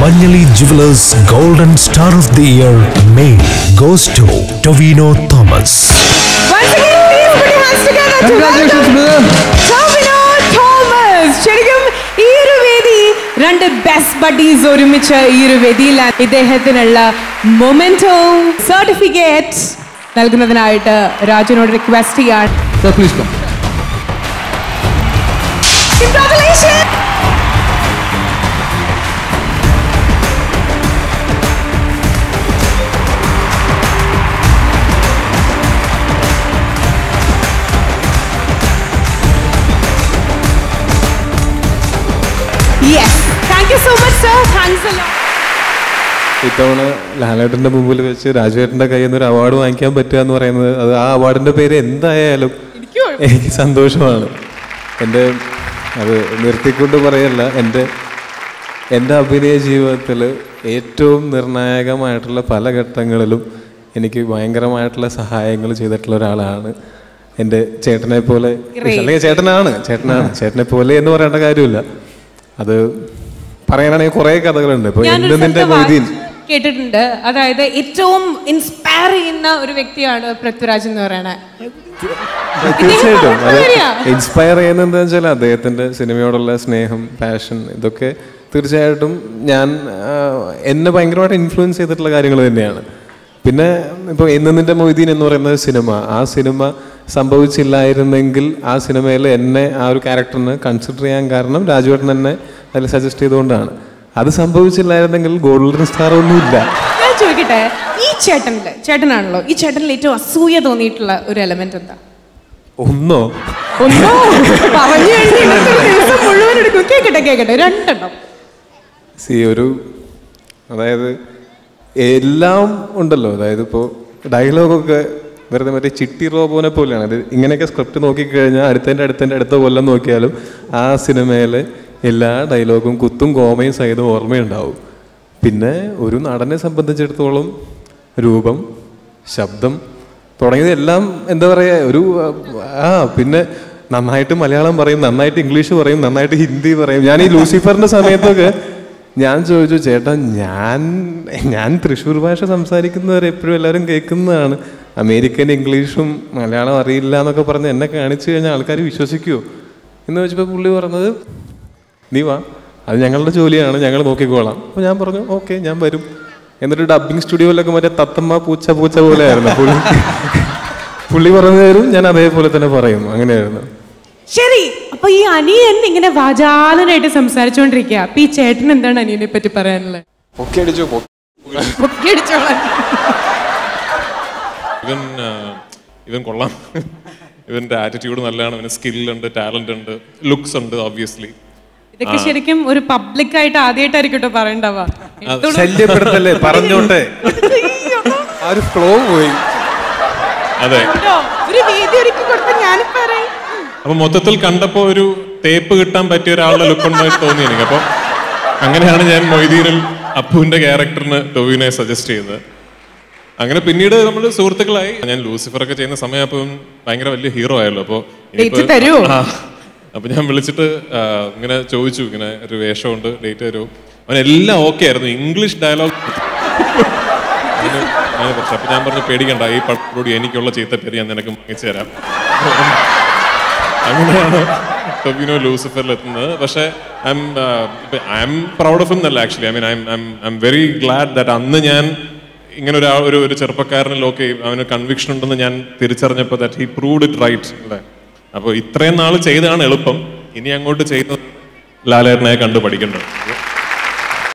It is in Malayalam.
Manjali Jewelers Golden Star of the Year Male goes to Tovino Thomas. Once again, please put your hands together to Congratulations, welcome brother. Tovino Thomas ശരിക്കും ഈ ഒരു വേദി രണ്ട് ബെസ്റ്റ് ബഡീസ് ഒരുമിച്ച് ഈ ഒരു വേദിയിൽ ഇദ്ദേഹത്തിനുള്ള മൊമെന്റോ സർട്ടിഫിക്കറ്റ് നൽകുന്നതിനായിട്ട് രാജുവിനോട് റിക്വസ്റ്റ് ചെയ്യാൻ Sir, please come. Congratulations! Yes. Thank you so much, sir. Thanks a lot. ഇത്തവണ ലാലേട്ടന്റെ മുമ്പിൽ വെച്ച് രാജുവേട്ടന്റെ കയ്യിൽ നിന്ന് ഒരു അവാർഡ് വാങ്ങിക്കാൻ പറ്റുക എന്ന് പറയുന്നത് അത് ആ അവാർഡിന്റെ പേര് എന്തായാലും എനിക്ക് സന്തോഷമാണ് എൻ്റെ അത് നിർത്തിക്കൊണ്ട് പറയല്ല എൻ്റെ എൻ്റെ അഭിനയ ജീവിതത്തിൽ ഏറ്റവും നിർണായകമായിട്ടുള്ള പല ഘട്ടങ്ങളിലും എനിക്ക് ഭയങ്കരമായിട്ടുള്ള സഹായങ്ങൾ ചെയ്തിട്ടുള്ള ഒരാളാണ് എൻ്റെ ചേട്ടനെ പോലെ അല്ലെങ്കിൽ ചേട്ടനാണ് ചേട്ടനാണ് ചേട്ടനെ പോലെ എന്ന് പറയേണ്ട കാര്യമില്ല അത് പറയാനാണെങ്കിൽ കുറേ കഥകളുണ്ട് ഇപ്പോൾ ഞാനൊരു എന്ത് നിന്റെ സ്ഥലത്ത് മൊയ്തീൻ വായിച്ച് കേട്ടിട്ടുണ്ട് അതായത് ഏറ്റവും ഇൻസ്പയർ ചെയ്യുന്ന ഒരു വ്യക്തിയാണ് പൃഥ്വിരാജ് എന്ന് പറയുന്നത് തീർച്ചയായിട്ടും അത് പറഞ്ഞ ഇൻസ്പയർ ചെയ്യുന്നത് എന്താ വെച്ചാൽ അദ്ദേഹത്തിന്റെ സിനിമയോടുള്ള സ്നേഹം പാഷൻ ഇതൊക്കെ തീർച്ചയായിട്ടും ഞാൻ ആ, എന്നെ ഭയങ്കരമായിട്ട് ഇൻഫ്ലുവൻസ് ചെയ്തിട്ടുള്ള കാര്യങ്ങൾ തന്നെയാണ് പിന്നെ ഇപ്പോൾ എന്നതിൻ്റെ മൊയ്തീൻ എന്ന് പറയുന്ന സിനിമ ആ സിനിമ സംഭവിച്ചില്ലായിരുന്നെങ്കിൽ ആ സിനിമയിൽ എന്നെ ആ ഒരു ക്യാരക്ടറിന് കൺസിഡർ ചെയ്യാൻ കാരണം രാജുവേട്ടൻ എന്നെ അതിൽ സജസ്റ്റ് ചെയ്തുകൊണ്ടാണ് അത് സംഭവിച്ചില്ലായിരുന്നെങ്കിൽ ഗോൾഡൻ സ്റ്റാർ ഒന്നുമില്ല ഞാൻ ചോദിക്കട്ടെ ഈ ചേട്ടനില് ചേട്ടനാണല്ലോ ഈ ചേട്ടനിൽ ഏറ്റവും അസൂയ തോന്നിയിട്ടുള്ള ഒരു എലമെന്റ് എന്താ ഒന്നോ ഒന്നോ പറഞ്ഞു കഴിഞ്ഞ് ഇന്നത്തെ ഒരു ദിവസം മുഴുവൻ എടുക്കും കേക്കട്ടെ കേക്കട്ടെ രണ്ടെണ്ണം സി ഒരു അതായത് എല്ലാം ഉണ്ടല്ലോ അതായത് ഇപ്പോൾ ഡയലോഗൊക്കെ വെറുതെ മറ്റേ ചിട്ടി റോബോനെ പോലെയാണ് ഇത് ഇങ്ങനെയൊക്കെ സ്ക്രിപ്റ്റ് നോക്കിക്കഴിഞ്ഞാൽ അടുത്തതിൻ്റെ അടുത്തതിൻ്റെ അടുത്ത കൊല്ലം നോക്കിയാലും ആ സിനിമയിലെ എല്ലാ ഡയലോഗും കുത്തും കോമയും സഹിതം ഓർമ്മയുണ്ടാവും പിന്നെ ഒരു നടനെ സംബന്ധിച്ചിടത്തോളം രൂപം ശബ്ദം തുടങ്ങിയതെല്ലാം എന്താ പറയുക ഒരു ആ പിന്നെ നന്നായിട്ട് മലയാളം പറയും നന്നായിട്ട് ഇംഗ്ലീഷ് പറയും നന്നായിട്ട് ഹിന്ദി പറയും ഞാൻ ഈ ലൂസിഫറിന്റെ സമയത്തൊക്കെ ഞാൻ ചോദിച്ചു ചേട്ടാ ഞാൻ ഞാൻ തൃശ്ശൂർ ഭാഷ സംസാരിക്കുന്നവർ എപ്പോഴും എല്ലാവരും കേൾക്കുന്നതാണ് അമേരിക്കൻ ഇംഗ്ലീഷും മലയാളം അറിയില്ല എന്നൊക്കെ പറഞ്ഞ് എന്നെ കാണിച്ചു കഴിഞ്ഞാൽ ആൾക്കാർ വിശ്വസിക്കുമോ എന്ന് വെച്ചപ്പോൾ പുള്ളി പറഞ്ഞത് നീ വാ അത് ഞങ്ങളുടെ ജോലിയാണ് ഞങ്ങൾ നോക്കിക്കോളാം അപ്പോൾ ഞാൻ പറഞ്ഞു ഓക്കെ ഞാൻ വരും എന്നിട്ട് ഡബ്ബിംഗ് സ്റ്റുഡിയോയിലൊക്കെ മറ്റേ തത്തമ്മ പൂച്ച പൂച്ച പോലെ ആയിരുന്നു പുള്ളി പുള്ളി പറഞ്ഞു തരും ഞാൻ അതേപോലെ തന്നെ പറയും അങ്ങനെയായിരുന്നു ശരി അപ്പൊ ഈ അനിയൻ ഇങ്ങനെ വാചാലനായിട്ട് സംസാരിച്ചുകൊണ്ടിരിക്കുക അപ്പൊ ഈ ചേട്ടൻ എന്താണ് അനിയനെ പറ്റി പറയാനുള്ളത് ഒക്കെ അടിച്ചു പൊക്കിയടിച്ചോളാം. ഇവൻ ആ, ഇവൻ കൊള്ളാം ഇവന്റെ ആറ്റിറ്റ്യൂഡ് നല്ലതാണ് ഇവന് സ്കില്ലുണ്ട് ടാലന്റ് ഉണ്ട് ലുക്സ് ഉണ്ട് ഓബ്വിയസ്ലി ഇതൊക്കെ ശരിക്കും ഒരു പബ്ലിക് ആയിട്ട് ആദ്യമായിട്ടായിരിക്കും കേട്ടോ പറയണ്ടാവുക ശല്യപ്പെടുത്തല്ലേ പറഞ്ഞോട്ടെ ആ ഒരു ഫ്ലോ പോയി അതെ കേട്ടോ? ഒരു വേദി ഒരുക്കി കൊടുത്ത ഞാനും പറയും അപ്പൊ മൊത്തത്തിൽ കണ്ടപ്പോ ഒരു തേപ്പ് കിട്ടാൻ പറ്റിയ ഒരാളുടെ ലുക്ക് ഉണ്ടായി തോന്നി എനിക്ക് അപ്പൊ അങ്ങനെയാണ് ഞാൻ മൊയ്തീനിൽ അപ്പുവിന്റെ ക്യാരക്ടറിന് ടൊവിനെ സജസ്റ്റ് ചെയ്തത് അങ്ങനെ പിന്നീട് നമ്മൾ സുഹൃത്തുക്കളായി ഞാൻ ലൂസിഫർ ഒക്കെ ചെയ്യുന്ന സമയം അപ്പം ഭയങ്കര വലിയ ഹീറോ ആയല്ലോ അപ്പൊ Date തരുവോ? അപ്പൊ ഞാൻ വിളിച്ചിട്ട് ആ, ഇങ്ങനെ ചോദിച്ചു ഇങ്ങനെ ഒരു വേഷമുണ്ട് ഡേറ്റ് തരുമോ അവൻ എല്ലാം ഓക്കെ ആയിരുന്നു ഇംഗ്ലീഷ് ഡയലോഗ് അതിന് അതിനെ കുറിച്ച് അപ്പൊ ഞാൻ പറഞ്ഞു പേടിക്കണ്ട ഈ പടത്തോട് എനിക്കുള്ള ചീത്ത പേര് ഞാൻ നിനക്ക് വാങ്ങിച്ചു തരാം അങ്ങനെയാണ് ടൊബിനോ ലൂസിഫറിൽ എത്തുന്നത് പക്ഷേ I'm I'm proud of എന്നല്ല actually I mean I I'm very glad that അന്ന് ഞാൻ ഇങ്ങനെ ഒരു ഒരു ഒരു ചെറുപ്പക്കാരനിൽ ഓക്കെ അവന് കൺവിക്ഷൻ ഉണ്ടെന്ന് ഞാൻ തിരിച്ചറിഞ്ഞപ്പോൾ that he proved it right അല്ലേ അപ്പോൾ ഇത്രയും നാൾ ചെയ്തതാണ് എളുപ്പം ഇനി അങ്ങോട്ട് ചെയ്യുന്നത് ലാലേട്ടനെ കണ്ടു പഠിക്കേണ്ടത്